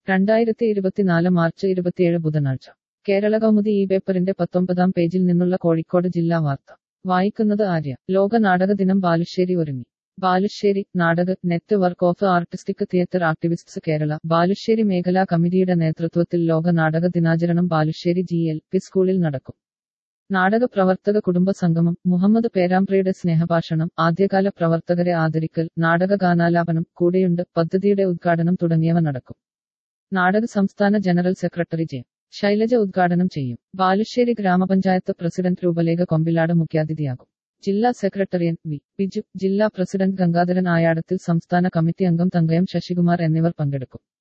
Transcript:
രണ്ടായിരത്തി ഇരുപത്തിനാല് മാർച്ച് ഇരുപത്തിയേഴ് ബുധനാഴ്ച കേരള കൗമുദി ഈ പേപ്പറിന്റെ പത്തൊമ്പതാം പേജിൽ നിന്നുള്ള കോഴിക്കോട് ജില്ലാ വാർത്ത വായിക്കുന്നത് ആര്യ ലോക നാടക ദിനം ബാലുശ്ശേരി ഒരുങ്ങി ബാലുശ്ശേരി നാടക network of artistic theatre activists Kerala Balussery മേഖലാ കമ്മിറ്റിയുടെ നേതൃത്വത്തിൽ ലോക നാടക ദിനാചരണം ബാലുശ്ശേരി ജി എൽ പി സ്കൂളിൽ നടക്കും നാടക പ്രവർത്തക കുടുംബ സംഗമം മുഹമ്മദ് പേരാമ്പ്രയുടെ സ്നേഹഭാഷണം ആദ്യകാല പ്രവർത്തകരെ ആദരിക്കൽ നാടക ഗാനാലാപനം കൂടെയുണ്ട് പദ്ധതിയുടെ ഉദ്ഘാടനം തുടങ്ങിയവ നടക്കും നാടക സംസ്ഥാന ജനറൽ സെക്രട്ടറി ജെ ശൈലജ ഉദ്ഘാടനം ചെയ്യും ബാലുശ്ശേരി ഗ്രാമപഞ്ചായത്ത് പ്രസിഡന്റ് രൂപലേഖ കൊമ്പിലാട് മുഖ്യാതിഥിയാകും ജില്ലാ സെക്രട്ടറി എൻ വി ബിജു ജില്ലാ പ്രസിഡന്റ് ഗംഗാധരൻ ആയാടത്തിൽ സംസ്ഥാന കമ്മിറ്റി അംഗം തങ്കയം ശശികുമാർ എന്നിവർ പങ്കെടുക്കും